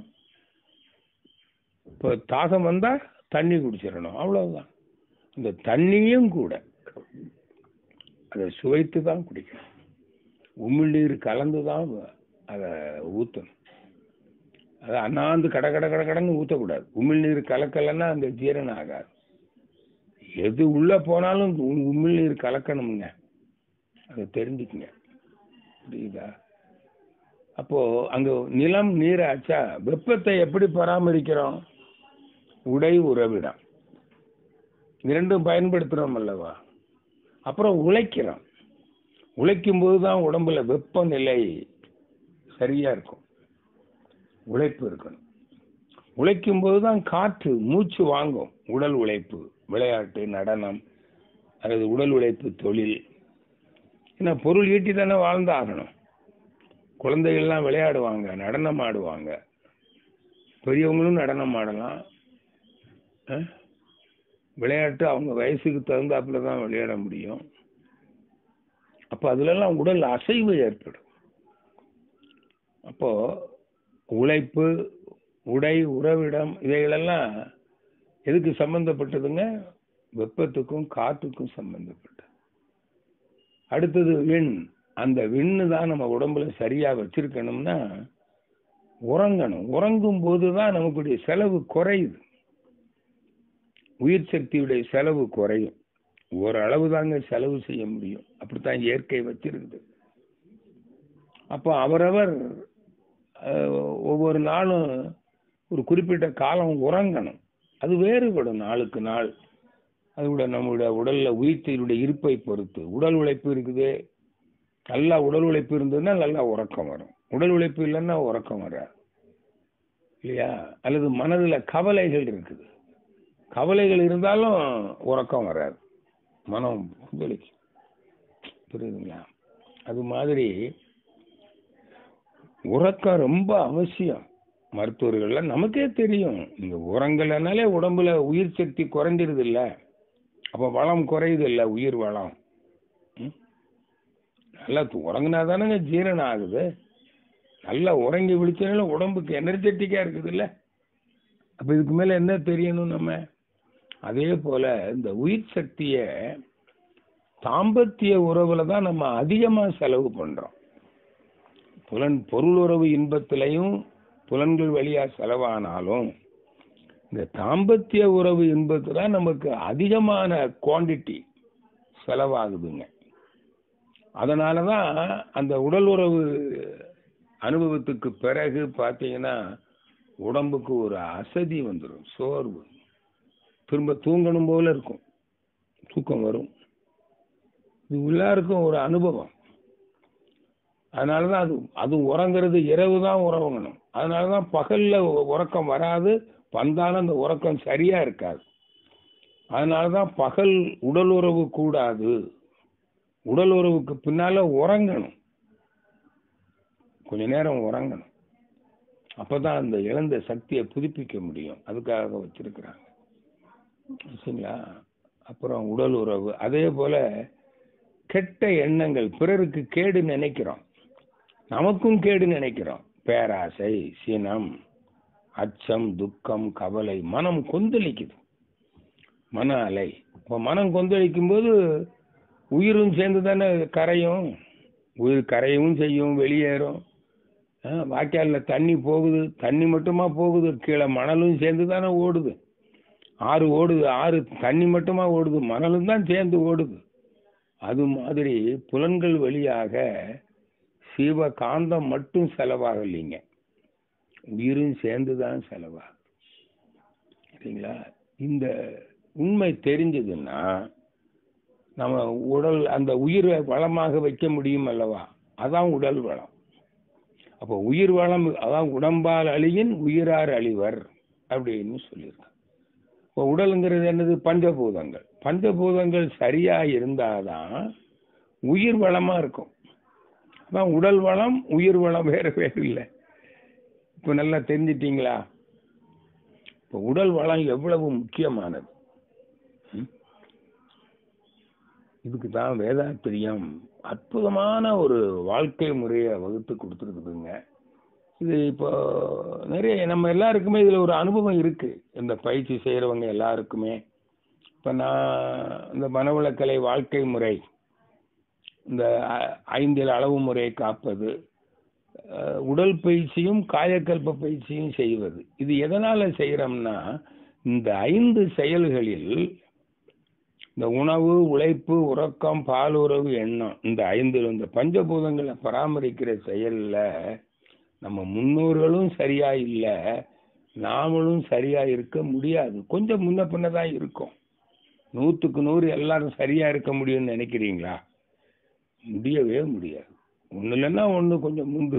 இப்போ தாகம் வந்தா தண்ணி குடிச்சிடணும் அவ்வளவுதான் இந்த தண்ணியும் கூட அதை சுவைத்து தான் குடிக்கணும் உமிழ்நீர் கலந்து தான் அதை ஊற்றணும் அதை அண்ணாந்து கட கட கட கடன்னு ஊற்றக்கூடாது உமிழ்நீர் கலக்கலைன்னா அந்த ஜீரணம் ஆகாது எது உள்ளே போனாலும் உ- உமிழ்நீர் கலக்கணுங்க அதை தெரிஞ்சுக்குங்க புரியுதா அப்போ அங்க நிலம் நீர் ஆச்சா வெப்பத்தை எப்படி பராமரிக்கிறோம் உடை உறவிடம் இரண்டும் பயன்படுத்துறோம் அல்லவா அப்புறம் உழைக்கிறோம் உழைக்கும் போது தான் உடம்புல வெப்பநிலை சரியா இருக்கும் உழைப்பு இருக்கணும் உழைக்கும் போது தான் காற்று மூச்சு வாங்கும் உடல் உழைப்பு விளையாட்டு நடனம் அல்லது உடல் உழைப்பு தொழில் ஏன்னா பொருள் ஈட்டி தானே வாழ்ந்தாகணும் குழந்தைகள்லாம் விளையாடுவாங்க நடனம் ஆடுவாங்க பெரியவங்களும் நடனம் ஆடலாம் அஹ்? விளையாட்டு அவங்க வயசுக்கு தகுந்தாப்புல தான் விளையாட முடியும் அப்போ அதுலெல்லாம் உடல் அசைவு ஏற்படும் அப்போ உழைப்பு உடை உறவிடம் இவைகளெல்லாம் எதுக்கு சம்பந்தப்பட்டதுங்க வெப்பத்துக்கும் காற்றுக்கும் சம்பந்தப்பட்டது அடுத்தது விண் அந்த விண்ணு தான் நம்ம உடம்புல சரியா வச்சிருக்கணும்னா உறங்கணும் உறங்கும் போது தான் நமக்குடைய செலவு குறையுது உயிர் சக்தியுடைய செலவு குறையும் ஓரளவு தாங்க செலவு செய்ய முடியும் அப்படித்தான் இயற்கை வச்சிருக்குது அப்போ அவரவர் அஹ், ஒவ்வொரு நாளும் ஒரு குறிப்பிட்ட காலம் உறங்கணும் அது வேறுபடும் நாளுக்கு நாள் அதோட நம்முடைய உடல்ல உயிர்த்தினுடைய இருப்பை பொறுத்து உடல் உழைப்பு இருக்குது நல்லா உடல் உழைப்பு இருந்ததுன்னா நல்லா உறக்கம் வரும் உடல் உழைப்பு இல்லைன்னா உறக்கம் வராது இல்லையா அல்லது மனதுல கவலைகள் இருக்குது கவலைகள் இருந்தாலும் உறக்கம் வராது மனம் கொந்தளிக்கும் புரியுதுங்களா அது மாதிரி உறக்கம் ரொம்ப அவசியம் மருத்துவர்கள்ல நமக்கே தெரியும் நீங்க உறங்கலைனாலே உடம்புல உயிர் சக்தி குறைஞ்சிருது இல்ல அப்ப வளம் குறையுது இல்ல உயிர் வளம் ம்? நல்லா உறங்கினா தானேங்க ஜீரணம் ஆகுது நல்லா உறங்கி விழிச்சனால உடம்புக்கு எனர்ஜெட்டிக்கா இருக்குது இல்ல அப்ப இதுக்கு மேல என்ன தெரியணும் நம்ம அதே போல இந்த உயிர் சக்திய தாம்பத்திய உறவுல தான் நம்ம அதிகமா செலவு பண்றோம் புலன் பொருளுறவு இன்பத்திலையும் புலன்கள் வழியா செலவானாலும் இந்த தாம்பத்திய உறவு இன்பத்துல தான் நமக்கு அதிகமான குவாண்டிட்டி செலவாகுதுங்க அதனால தான் அந்த உடல் உறவு அனுபவத்துக்கு பிறகு பார்த்தீங்கன்னா உடம்புக்கு ஒரு அசதி வந்துடும் சோர்வு திரும்ப தூங்கணும் போல இருக்கும் தூக்கம் வரும் இது எல்லாருக்கும் ஒரு அனுபவம் அதனால தான் அது அது உறங்குறது இரவு தான் உறங்கணும் அதனால தான் பகல்ல உ- உறக்கம் வராது வந்தாலும் அந்த உறக்கம் சரியா இருக்காது அதனால தான் பகல் உடல் உறவு கூடாது உடல் உறவுக்கு பின்னால உறங்கணும் கொஞ்ச நேரம் உறங்கணும் அப்பதான் அந்த இழந்த சக்தியை புதுப்பிக்க முடியும் அதுக்காக வச்சிருக்கிறாங்க சரிங்களா அப்புறம் உடல் உறவு அதே போல கெட்ட எண்ணங்கள் பிறருக்கு கேடு நினைக்கிறோம் நமக்கும் கேடு நினைக்கிறோம் பேராசை சினம் அச்சம் துக்கம் கவலை மனம் கொந்தளிக்குது மன அலை இப்போ மனம் கொந்தளிக்கும் போது உயிரும் சேர்ந்து தானே கரையும் உயிர் கரையவும் செய்யும் வெளியேறும் ஆ, வாய்க்கால்ல தண்ணி போகுது தண்ணி மட்டுமா போகுது கீழே மணலும் சேர்ந்து தானே ஓடுது ஆறு ஓடுது ஆறு தண்ணி மட்டுமா ஓடுது மணலும் தான் சேர்ந்து ஓடுது அது மாதிரி புலன்கள் வழியாக சிவ காந்தம் மட்டும் செலவாகலைங்க உயிரும் சேர்ந்து தான் செலவாகும் சரிங்களா இந்த உண்மை தெரிஞ்சதுன்னா நம்ம உடல் அந்த உயிரை வளமாக வைக்க முடியும் அல்லவா அதான் உடல் வளம் அப்போ உயிர் வளம் அதான் உடம்பால் அழியின் உயிரார் அழிவர் அப்படின்னு சொல்லியிருக்காங்க இப்போ உடலுங்கிறது என்னது பஞ்சபூதங்கள் பஞ்சபூதங்கள் சரியா இருந்தாதான் உயிர் வளமா இருக்கும் அதான் உடல் வளம் உயிர் வளம் வேற வேறு இல்லை இப்போ நல்லா தெரிஞ்சிட்டீங்களா இப்போ உடல் வளம் எவ்வளவு முக்கியமானது ம்? இதுக்கு தான் வேதாத்திரியம் அற்புதமான ஒரு வாழ்க்கை முறையை வகுத்து கொடுத்துருக்குதுங்க இது இப்போ நிறைய நம்ம எல்லாருக்குமே இதில் ஒரு அனுபவம் இருக்கு இந்த பயிற்சி செய்கிறவங்க எல்லாருக்குமே இப்போ நான் இந்த மனவளக்கலை வாழ்க்கை முறை இந்த அ- ஐந்தில் அளவு முறை காப்பது அஹ், உடல் பயிற்சியும் காயக்கல்ப பயிற்சியும் செய்வது இது எதனால செய்கிறோம்னா இந்த ஐந்து செயல்களில் இந்த உணவு உழைப்பு உறக்கம் பாலுறவு எண்ணம் இந்த ஐந்து இந்த பஞ்சபூதங்களை பராமரிக்கிற செயல்ல நம்ம முன்னோர்களும் சரியா இல்லை நாமளும் சரியா இருக்க முடியாது கொஞ்சம் முன்ன பின்ன தான் இருக்கும் நூற்றுக்கு நூறு எல்லாரும் சரியா இருக்க முடியும்னு நினைக்கிறீங்களா முடியவே முடியாது ஒன்று இல்லைன்னா ஒன்று கொஞ்சம் முந்து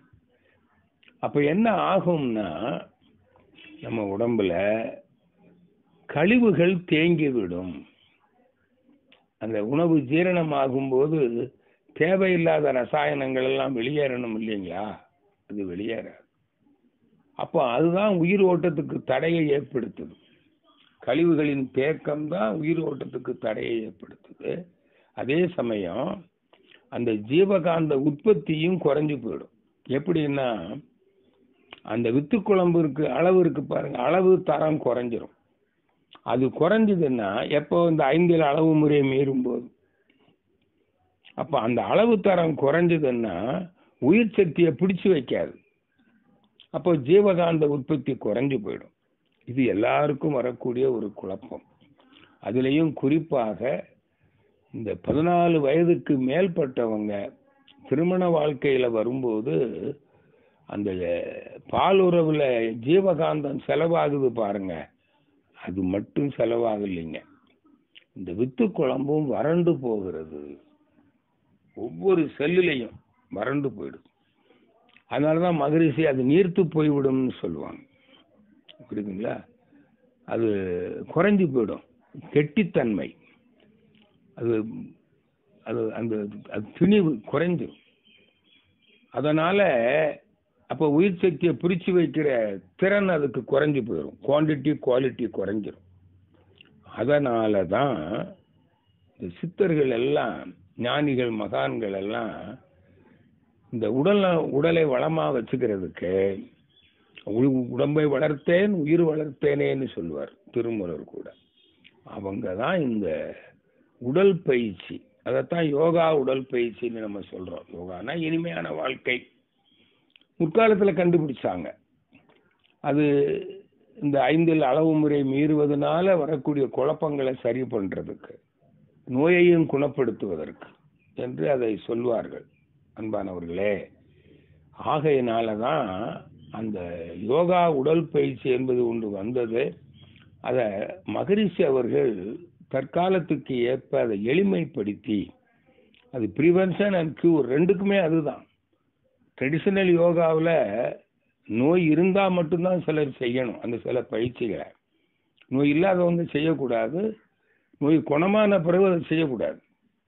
அப்போ என்ன ஆகும்னா நம்ம உடம்புல கழிவுகள் தேங்கி விடும் அந்த உணவு ஜீரணமாகும் போது தேவையில்லாத ரசாயனங்கள் எல்லாம் வெளியேறணும் இல்லைங்களா அது வெளியேறாது அப்போ அதுதான் உயிர் ஓட்டத்துக்கு தடையை ஏற்படுத்துது கழிவுகளின் தேக்கம் தான் உயிர் ஓட்டத்துக்கு தடையை ஏற்படுத்துது அதே சமயம் அந்த ஜீவகாந்த உற்பத்தியும் குறைஞ்சு போயிடும் எப்படின்னா அந்த வித்து குழம்பு இருக்கு அளவு இருக்கு பாருங்க அளவு தரம் குறைஞ்சிரும் அது குறைஞ்சதுன்னா எப்போ இந்த ஐந்தில் அளவு முறை மீறும் போது அப்போ அந்த அளவு தரம் குறைஞ்சதுன்னா உயிர் சக்தியை பிடிச்சு வைக்காது அப்போ ஜீவகாந்த உற்பத்தி குறைஞ்சு போயிடும் இது எல்லாருக்கும் வரக்கூடிய ஒரு குழப்பம் அதுலேயும் குறிப்பாக இந்த பதினாலு வயதுக்கு மேற்பட்டவங்க திருமண வாழ்க்கையில வரும்போது அந்த பாலுறவுல ஜீவகாந்தம் செலவாகுது பாருங்க அது மட்டும் செலவாகலைங்க இந்த வித்து குழம்பும் வறண்டு போகிறது ஒவ்வொரு செல்லுலையும் வறண்டு போயிடுது அதனால தான் மகரிஷி அது நீர்த்து போய்விடும்னு சொல்லுவாங்க புரியுதுங்களா அது குறைஞ்சு போயிடும் கெட்டித்தன்மை அது அது அந்த அது திணிவு குறைஞ்சிரும் அதனால அப்போ உயிர் சக்தியை பிரித்து வைக்கிற திறன் அதுக்கு குறைஞ்சு போயிடும் குவான்டிட்டி குவாலிட்டி குறைஞ்சிரும் அதனால தான் இந்த சித்தர்கள் எல்லாம் ஞானிகள் மகான்கள் எல்லாம் இந்த உடல் உடலை வளமா வச்சுக்கிறதுக்கு உ- உடம்பை வளர்த்தேன் உயிர் வளர்த்தேனேன்னு சொல்லுவார் திருமூலர் கூட அவங்க தான் இந்த உடல் பயிற்சி அதைத்தான் யோகா உடல் பயிற்சின்னு நம்ம சொல்றோம் யோகானா இனிமையான வாழ்க்கை முற்காலத்துல கண்டுபிடிச்சாங்க அது இந்த ஐந்தில் அளவு முறை மீறுவதனால வரக்கூடிய குழப்பங்களை சரி பண்றதுக்கு நோயையும் குணப்படுத்துவதற்கு என்று அதை சொல்வார்கள் அன்பானவர்களே ஆகையினால தான் அந்த யோகா உடல் பயிற்சி என்பது ஒன்று வந்தது அதை மகரிஷி அவர்கள் தற்காலத்துக்கு ஏற்ப அதை எளிமைப்படுத்தி அது ப்ரிவென்ஷன் அண்ட் க்யூர் ரெண்டுக்குமே அதுதான் ட்ரெடிஷனல் யோகாவில் நோய் இருந்தால் மட்டும்தான் சிலர் செய்யணும் அந்த சில பயிற்சிகளை நோய் இல்லாதவங்க செய்யக்கூடாது நோய் குணமான பிறகு அதை செய்யக்கூடாது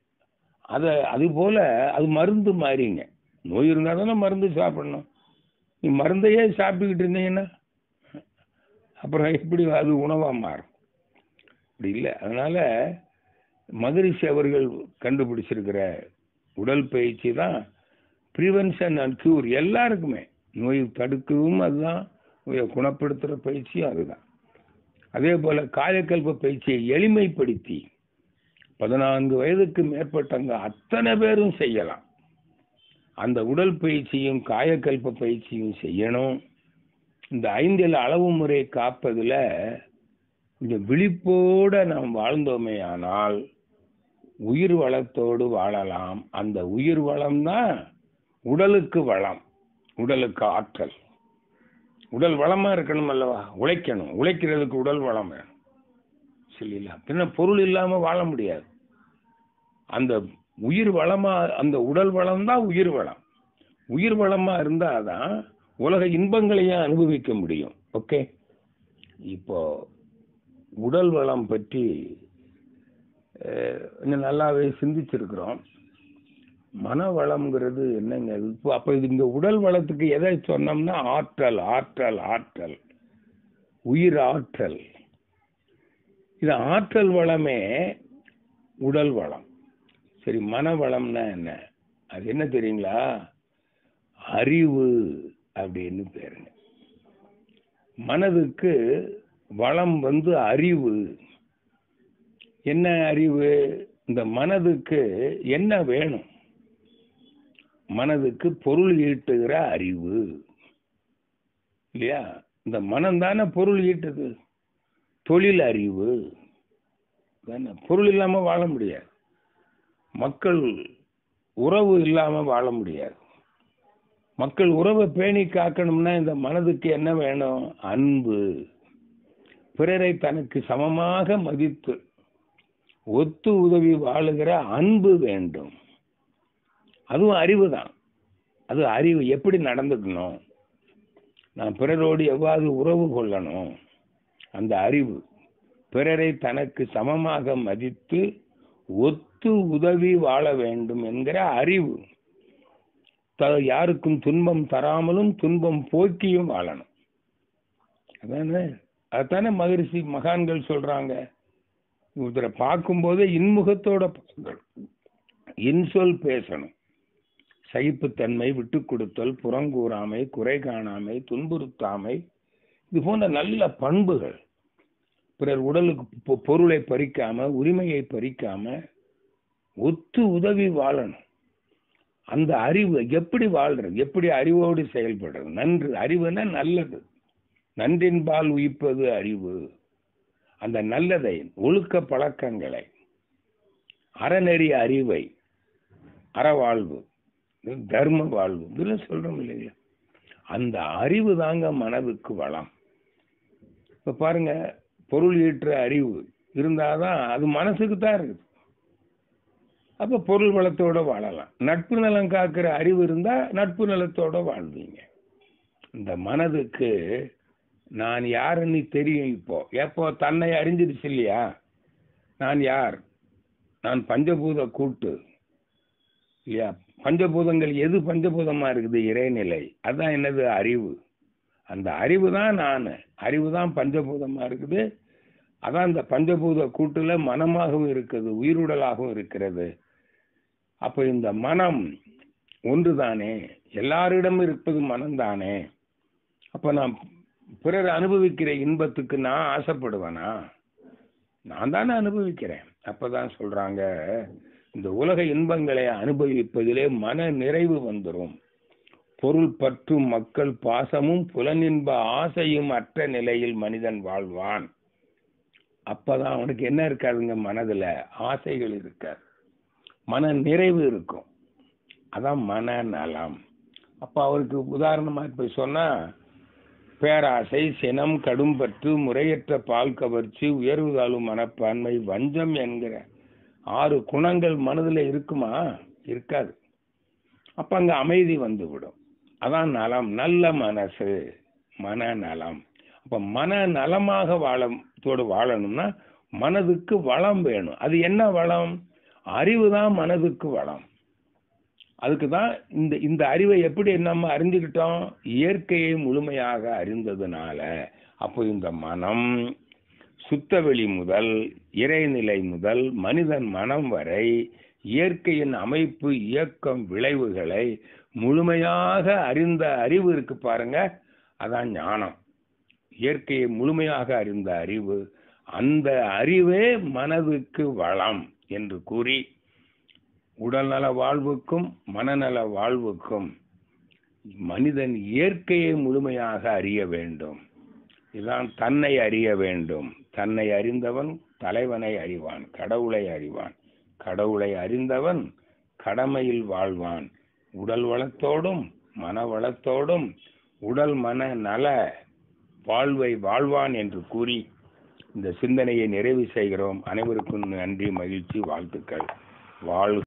அதை அது போல அது மருந்து மாறிங்க நோய் இருந்தால் தானே மருந்து சாப்பிடணும் நீ மருந்தையே சாப்பிட்டுக்கிட்டு இருந்தீங்கன்னா அப்புறம் எப்படி அது உணவாக மாறும் அப்படி இல்லை அதனால மகரிஷி அவர்கள் கண்டுபிடிச்சிருக்கிற உடல் பயிற்சி தான் ப்ரிவென்ஷன் அண்ட் க்யூர் எல்லாருக்குமே நோய் தடுக்கவும் அதுதான் நோயை குணப்படுத்துகிற பயிற்சியும் அதுதான் அதே போல காயக்கல்ப பயிற்சியை எளிமைப்படுத்தி பதினான்கு வயதுக்கு மேற்பட்டவங்க அத்தனை பேரும் செய்யலாம் அந்த உடல் பயிற்சியும் காயக்கல்ப பயிற்சியும் செய்யணும் இந்த ஐந்தில் அளவு முறை காப்பதுல இந்த விழிப்போட நாம் வாழ்ந்தோமே ஆனால் உயிர் வளத்தோடு வாழலாம் அந்த உயிர் வளம் தான் உடலுக்கு வளம் உடலுக்கு ஆற்றல் உடல் வளமா இருக்கணும் அல்லவா உழைக்கணும் உழைக்கிறதுக்கு உடல் வளம் வேணும் சரிங்களா பின்ன பொருள் இல்லாம வாழ முடியாது அந்த உயிர் வளமா அந்த உடல் வளம் தான் உயிர் வளம் உயிர் வளமா இருந்தாதான் உலக இன்பங்களையும் அனுபவிக்க முடியும் ஓகே இப்போ உடல் வளம் பற்றி அஹ், இன்னும் நல்லாவே சிந்திச்சிருக்கிறோம் மன வளம்ங்கிறது என்னங்க இது? இப்போ அப்போ இது இந்த உடல் வளத்துக்கு எதை சொன்னோம்னா ஆற்றல் ஆற்றல் ஆற்றல் உயிர் ஆற்றல் இது ஆற்றல் வளமே உடல் வளம் சரி மன வளம்னா என்ன அது என்ன தெரியுங்களா அறிவு அப்படின்னு பேருங்க மனதுக்கு வளம் வந்து அறிவு என்ன அறிவு இந்த மனதுக்கு என்ன வேணும் மனதுக்கு பொருள் ஈட்டுகிற அறிவு இல்லையா இந்த மனம் தானே பொருள் ஈட்டுது தொழில் அறிவு தானே பொருள் இல்லாம வாழ முடியாது மக்கள் உறவு இல்லாம வாழ முடியாது மக்கள் உறவை பேணி காக்கணும்னா இந்த மனதுக்கு என்ன வேணும் அன்பு பிறரை தனக்கு சமமாக மதித்து ஒத்து உதவி வாழுகிற அன்பு வேண்டும் அதுவும் அறிவு தான் அது அறிவு எப்படி நடந்துக்கணும் நான் பிறரோடு எவ்வாறு உறவு கொள்ளணும் அந்த அறிவு பிறரை தனக்கு சமமாக மதித்து ஒத்து உதவி வாழ வேண்டும் என்கிற அறிவு த யாருக்கும் துன்பம் தராமலும் துன்பம் போக்கியும் வாழணும் அதானே அதானே மகரிஷி மகான்கள் சொல்றாங்க ஒருத்தரை பார்க்கும்போதே இன்முகத்தோட பார்க்கணும் இன்சொல் பேசணும் சகிப்புத்தன்மை விட்டு கொடுத்தல் புறங்கூறாமை குறை காணாமை துன்புறுத்தாமை இது போன்ற நல்ல பண்புகள் பிறர் உடலுக்கு பொ- பொருளை பறிக்காம உரிமையை பறிக்காம ஒத்து உதவி வாழணும் அந்த அறிவு எப்படி வாழ்றது எப்படி அறிவோடு செயல்படுறது நன்று அறிவுனா நல்லது நன்றின்பால் உயிப்பது அறிவு அந்த நல்லதை ஒழுக்க பழக்கங்களை அறநெறி அறிவை அறவாழ்வு தர்ம வாழ்வு இதெல்லாம் சொல்றோம் இல்லைங்களா அந்த அறிவு தாங்க மனதுக்கு வளம் இப்ப பாருங்க பொருள் ஈற்ற அறிவு இருந்தாதான் அது மனசுக்கு தான் இருக்குது அப்ப பொருள் வளத்தோட வாழலாம் நட்பு நலம் காக்கிற அறிவு இருந்தா நட்பு நலத்தோட வாழ்வீங்க இந்த மனதுக்கு நான் யாருன்னு தெரியும் இப்போ எப்போ தன்னை அறிஞ்சிருச்சு இல்லையா நான் யார் நான் பஞ்சபூத கூட்டு இல்லையா பஞ்சபூதங்கள் எது பஞ்சபூதமா இருக்குது இறைநிலை அதான் என்னது அறிவு அந்த அறிவு தான் நான் அறிவு தான் பஞ்சபூதமா இருக்குது அதான் இந்த பஞ்சபூத கூட்டுல மனமாகவும் இருக்குது உயிருடலாகவும் இருக்கிறது அப்ப இந்த மனம் ஒன்றுதானே எல்லாரிடமும் இருப்பது மனம்தானே அப்ப நான் பிறர் அனுபவிக்கிற இன்பத்துக்கு நான் ஆசைப்படுவேனா நான் தானே அனுபவிக்கிறேன் அப்பதான் சொல்றாங்க இந்த உலக இன்பங்களை அனுபவிப்பதிலே மன நிறைவு வந்துரும் பொருள் பற்றும் மக்கள் பாசமும் புலனின்ப ஆசையும் அற்ற நிலையில் மனிதன் வாழ்வான் அப்பதான் அவனுக்கு என்ன இருக்காதுங்க மனதுல ஆசைகள் இருக்காது மன நிறைவு இருக்கும் அதான் மன நலம் அப்ப அவருக்கு உதாரணமா இப்ப சொன்னா பேராசை சினம் கடும்பற்று முறையற்ற பால் கவர்ச்சி உயர்வு தாழும் மனப்பான்மை வஞ்சம் என்கிற ஆறு குணங்கள் மனதுல இருக்குமா இருக்காது அப்ப அங்க அமைதி வந்துவிடும் அதான் நலம் நல்ல மனசு மன நலம் அப்ப மன நலமாக வாழத்தோடு வாழணும்னா மனதுக்கு வளம் வேணும் அது என்ன வளம் அறிவு தான் மனதுக்கு வளம் அதுக்கு தான் இந்த இந்த அறிவை எப்படி நம்ம அறிஞ்சுக்கிட்டோம் இயற்கையை முழுமையாக அறிந்ததுனால அப்போ இந்த மனம் சுத்தவெளி முதல் இறைநிலை முதல் மனிதன் மனம் வரை இயற்கையின் அமைப்பு இயக்கம் விளைவுகளை முழுமையாக அறிந்த அறிவு இருக்கு பாருங்க அதான் ஞானம் இயற்கையை முழுமையாக அறிந்த அறிவு அந்த அறிவே மனதுக்கு வளம் என்று கூறி உடல்நல வாழ்வுக்கும் மனநல வாழ்வுக்கும் மனிதன் இயற்கையை முழுமையாக அறிய வேண்டும் இதான் தன்னை அறிய வேண்டும் தன்னை அறிந்தவன் தலைவனை அறிவான் கடவுளை அறிவான் கடவுளை அறிந்தவன் கடமையில் வாழ்வான் உடல் வளத்தோடும் மன வளத்தோடும் உடல் மன நல வாழ்வை வாழ்வான் என்று கூறி இந்த சிந்தனையை நிறைவு செய்கிறோம் அனைவருக்கும் நன்றி மகிழ்ச்சி வாழ்த்துக்கள் வாழ்